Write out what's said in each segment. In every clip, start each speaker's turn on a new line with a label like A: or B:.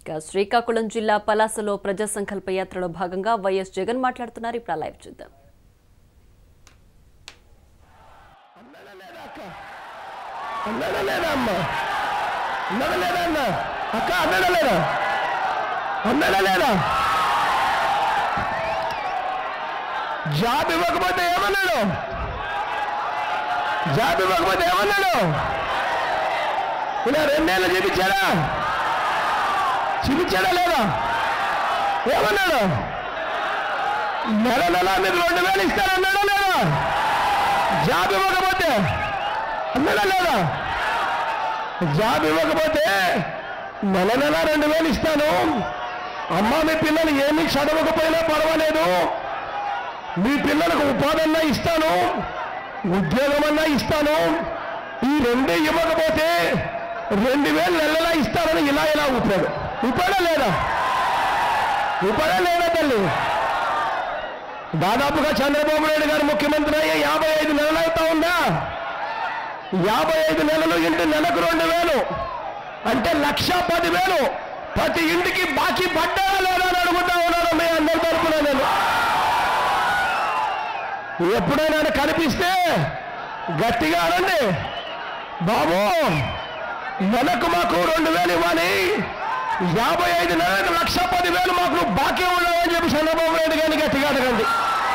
A: ఇక శ్రీకాకుళం జిల్లా పలాసలో ప్రజా సంకల్ప యాత్రలో భాగంగా వైఎస్ జగన్ మాట్లాడుతున్నారు ఇప్పుడు ఆ లైవ్ చూద్దాం
B: అన్నాడా లేదా అమ్మ అన్నాడా లేదా అన్న అక్క అన్నాడా లేదా అన్నాడా లేదా జాబ్ ఇవ్వకపోతే ఏమన్నాడు జాబ్ ఇవ్వకపోతే ఏమన్నాడు ఇలా రెండేళ్ళు చూపించాడా చూపించాడా లేదా ఏమన్నాడు నెల నెల మీరు రెండు వేలు ఇస్తారన్నాడా లేదా జాబ్ ఇవ్వకపోతే అన్నాడా లేదా జాబ్ ఇవ్వకపోతే నెల నెల రెండు వేలు ఇస్తాను అమ్మ మీ పిల్లలు ఏమీ చదవకపోయినా పర్వాలేదు మీ పిల్లలకు ఉపాధన్నా ఇస్తాను ఉద్యోగమన్నా ఇస్తాను ఈ రెండు ఇవ్వకపోతే రెండు వేలు నెలలా ఇస్తానని ఇలా ఇలా ఊపాడు ఊపాడా లేదా ఊపాడా లేదా తల్లి దాదాపుగా చంద్రబాబు నాయుడు గారు ముఖ్యమంత్రి అయ్యే యాభై ఐదు నెలలు అవుతా ఉందా యాభై ఐదు నెలలు ఇంటి నెలకు రెండు వేలు అంటే లక్ష పది వేలు ప్రతి ఇంటికి బాకీ పడ్డారా లేదా అని అడుగుతా ఉన్నాను మీ అందరి తరపున నేను ఎప్పుడైనా ఆయన కనిపిస్తే గట్టిగా అనండి బాబు నెలకు మాకు రెండు వేలు ఇవ్వాలి యాభై ఐదు నెలలకు లక్ష పది వేలు మాకు నువ్వు బాకీ ఉన్నావని చెప్పి చంద్రబాబు నాయుడు గారిని గట్టిగా అడగండి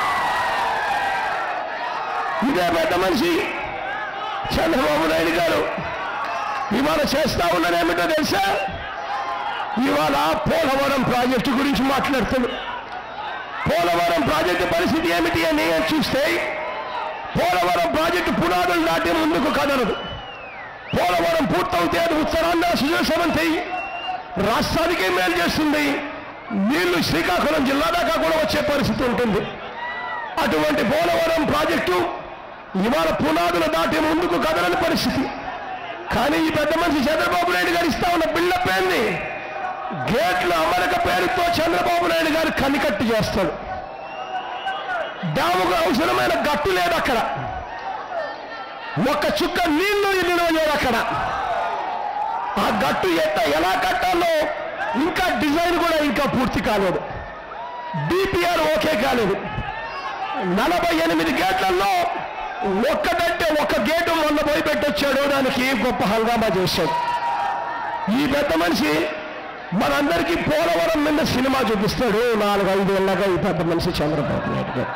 B: ఇదే పెద్ద మనిషి చంద్రబాబు నాయుడు గారు ఇవాళ చేస్తా ఉన్నదేమిటో తెలుసా ఇవాళ పోలవరం ప్రాజెక్టు గురించి మాట్లాడుతాడు పోలవరం ప్రాజెక్టు పరిస్థితి ఏమిటి అని చూస్తే పోలవరం ప్రాజెక్టు పునాదులు దాటి ముందుకు కదలదు పోలవరం పూర్తవుతే అది ఉత్తరాంధ్ర సుజోషవంతి రాష్ట్రానికి మేలు చేస్తుంది నీళ్లు శ్రీకాకుళం జిల్లా దాకా కూడా వచ్చే పరిస్థితి ఉంటుంది అటువంటి పోలవరం ప్రాజెక్టు ఇవాళ పునాదులు దాటి ముందుకు కదలని పరిస్థితి కానీ ఈ పెద్ద మనిషి చంద్రబాబు నాయుడు గారు ఇస్తా ఉన్న బిల్డప్ ఏంది గేట్ల అమరిక పేరుతో చంద్రబాబు నాయుడు గారు కనికట్టు చేస్తాడు డాముకు అవసరమైన గట్టు లేదు అక్కడ ఒక్క చుక్క నీళ్లు నిల్వ లేదు అక్కడ ఆ గట్టు ఎట్ట ఎలా కట్టాలో ఇంకా డిజైన్ కూడా ఇంకా పూర్తి కాలేదు డిపిఆర్ ఓకే కాలేదు నలభై ఎనిమిది గేట్లలో ఒక్కటంటే ఒక్క గేటు మొన్న పోయి పెట్టొచ్చాడు దానికి గొప్ప హంగామా చేశాడు ఈ పెద్ద మనిషి మనందరికీ పోలవరం మీద సినిమా చూపిస్తాడు నాలుగు ఐదేళ్ళగా ఈ పెద్ద మనిషి చంద్రబాబు నాయుడు గారు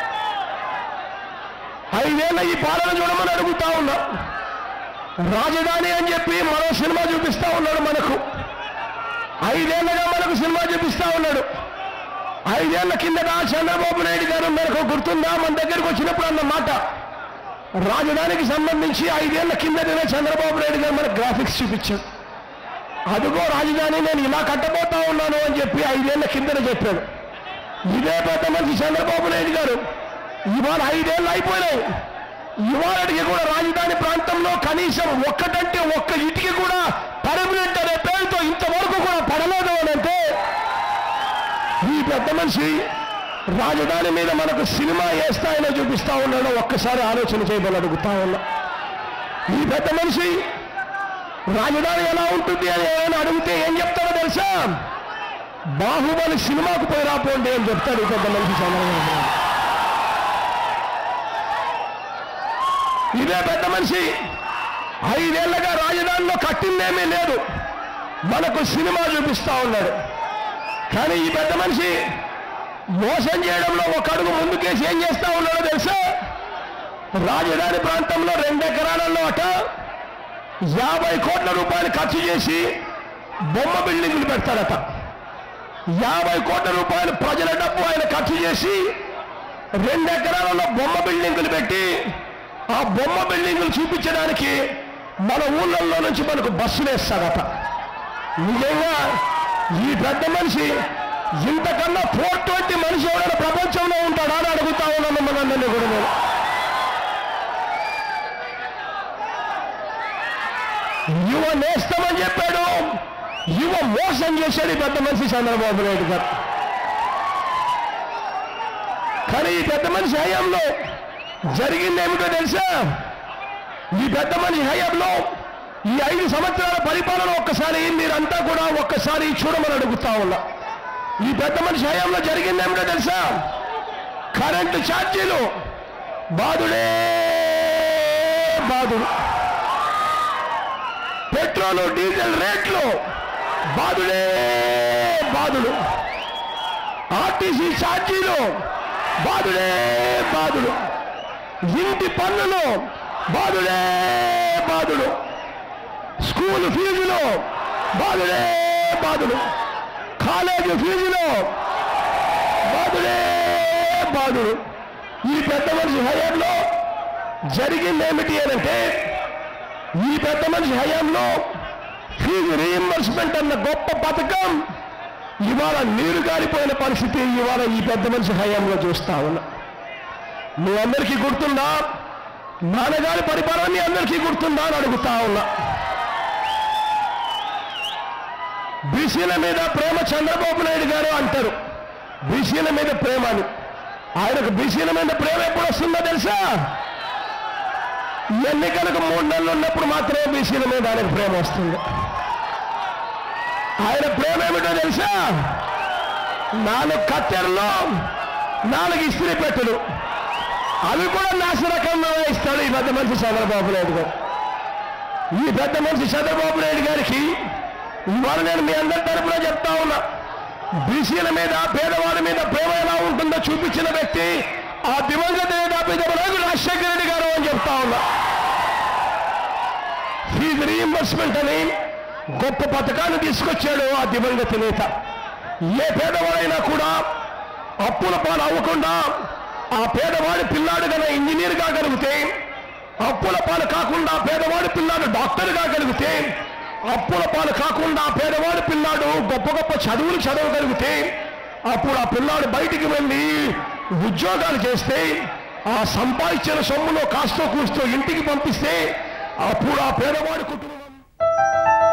B: ఐదేళ్ల ఈ పాలన చూడమని అడుగుతా ఉన్నా రాజధాని అని చెప్పి మరో సినిమా చూపిస్తా ఉన్నాడు మనకు ఐదేళ్లగా మనకు సినిమా చూపిస్తా ఉన్నాడు ఐదేళ్ల కిందట చంద్రబాబు నాయుడు గారు మనకు గుర్తుందా మన దగ్గరికి వచ్చినప్పుడు అన్న మాట రాజధానికి సంబంధించి ఐదేళ్ల కిందటనే చంద్రబాబు నాయుడు గారు మనకు గ్రాఫిక్స్ చూపించాడు అదిగో రాజధాని నేను ఇలా కట్టబోతా ఉన్నాను అని చెప్పి ఐదేళ్ల కిందనే చెప్పాడు ఇదే పెద్ద మనిషి చంద్రబాబు నాయుడు గారు ఇవాళ ఐదేళ్ళు అయిపోయినాయి ఇవాళకి కూడా రాజధాని ప్రాంతంలో కనీసం ఒక్కటంటే ఒక్క ఇటుకి కూడా పర్మనెంట్ అనే పేరుతో ఇంతవరకు కూడా పడలేదు అని అంటే ఈ పెద్ద మనిషి రాజధాని మీద మనకు సినిమా ఏ స్థాయిలో చూపిస్తా ఉన్నాడో ఒక్కసారి ఆలోచన చేయమని అడుగుతా ఉన్నా ఈ పెద్ద మనిషి రాజధాని ఎలా ఉంటుంది అని ఏమైనా అడిగితే ఏం చెప్తాడో తెలుసా బాహుబలి సినిమాకు పోయి రాపోండి అని చెప్తాడు ఈ పెద్ద మనిషి చంద్రబాబు నాయుడు. ఇదే పెద్ద మనిషి ఐదేళ్లగా రాజధానిలో కట్టిందేమీ లేదు మనకు సినిమా చూపిస్తా ఉన్నాడు కానీ ఈ పెద్ద మనిషి మోసం చేయడంలో ఒక అడుగు ముందుకేసి ఏం చేస్తా ఉన్నాడో తెలుసా రాజధాని ప్రాంతంలో రెండు ఎకరాలలో అట యాభై కోట్ల రూపాయలు ఖర్చు చేసి బొమ్మ బిల్డింగులు పెడతాడట యాభై కోట్ల రూపాయలు ప్రజల డబ్బు ఆయన ఖర్చు చేసి రెండు ఎకరాలలో బొమ్మ బిల్డింగులు పెట్టి ఆ బొమ్మ బిల్డింగులు చూపించడానికి మన ఊళ్ళల్లో నుంచి మనకు బస్సులు వేస్తాడట నిజంగా ఈ పెద్ద మనిషి ఇంతకన్నా ఫోర్ ట్వంటీ మనిషి ఎవరైనా ప్రపంచంలో ఉంటాడా అని అడుగుతా ఉన్నాను మనందరినీ కూడా నేను యువ నేస్తామని చెప్పాడు యువ మోసం చేశాడు ఈ పెద్ద మనిషి చంద్రబాబు నాయుడు గారు కానీ ఈ పెద్ద మనిషి హయాంలో జరిగింది ఏమిటో తెలుసా ఈ పెద్ద మనిషి హయాంలో ఈ ఐదు సంవత్సరాల పరిపాలన ఒక్కసారి మీరంతా కూడా ఒక్కసారి చూడమని అడుగుతా ఉన్నా ఈ పెద్ద మనిషి హయాంలో జరిగింది ఏమిటో తెలుసా కరెంటు ఛార్జీలు బాధుడే బాధుడు పెట్రోలు డీజిల్ రేట్లు బాధుడే బాధుడు ఆర్టీసీ ఛార్జీలు బాధుడే బాధుడు ఇంటి పన్నులు బాధుడే బాధుడు స్కూల్ ఫీజులు బాధుడే బాధుడు కాలేజీ ఫీజులు బాధుడే బాధుడు ఈ పెద్ద మనిషి హయాంలో జరిగింది ఏమిటి అనంటే ఈ పెద్ద మనిషి హయాంలో ఫీజు రీఎంబర్స్మెంట్ అన్న గొప్ప పథకం ఇవాళ నీరు గారిపోయిన పరిస్థితి ఇవాళ ఈ పెద్ద మనిషి హయాంలో చూస్తా ఉన్నా మీ అందరికీ గుర్తుందా నాన్నగారి పరిపాలన మీ అందరికీ గుర్తుందా అని అడుగుతా ఉన్నా బీసీల మీద ప్రేమ చంద్రబాబు నాయుడు గారు అంటారు బీసీల మీద ప్రేమ అని ఆయనకు బీసీల మీద ప్రేమ ఎప్పుడు వస్తుందో తెలుసా ఎన్నికలకు మూడు నెలలు ఉన్నప్పుడు మాత్రమే బీసీల మీద ఆయనకు ప్రేమ వస్తుంది ఆయన ప్రేమ ఏమిటో తెలుసా నాలుగు కత్తెరలో నాలుగు ఇస్త్రీ పెట్టెలు అవి కూడా నాశరకంగా ఇస్తాడు ఈ పెద్ద మనిషి చంద్రబాబు నాయుడు గారు ఈ పెద్ద మనిషి చంద్రబాబు నాయుడు గారికి ఇవాళ నేను మీ అందరి తరపున చెప్తా ఉన్నా బీసీల మీద పేదవాడి మీద ప్రేమ ఎలా ఉంటుందో చూపించిన వ్యక్తి ఆ దివంగత నేత పెద్దమనాయకుడు రాజశేఖర రెడ్డి గారు అని చెప్తా ఉన్నా ఫీజు రీఎంబర్స్మెంట్ అని గొప్ప పథకాన్ని తీసుకొచ్చాడు ఆ దివంగత నేత ఏ పేదవాడైనా కూడా అప్పుల పాలు అవ్వకుండా ఆ పేదవాడి పిల్లాడు గన ఇంజనీర్ కాగలిగితే అప్పుల పాలు కాకుండా ఆ పేదవాడి పిల్లాడు డాక్టర్ కాగలిగితే అప్పుల పాలు కాకుండా ఆ పేదవాడి పిల్లాడు గొప్ప గొప్ప చదువులు చదవగలిగితే అప్పుడు ఆ పిల్లాడు బయటికి వెళ్ళి ఉద్యోగాలు చేస్తే ఆ సంపాదించిన సొమ్ములో కాస్తో కూస్తో ఇంటికి పంపిస్తే అప్పుడు ఆ పేదవాడి కుటుంబం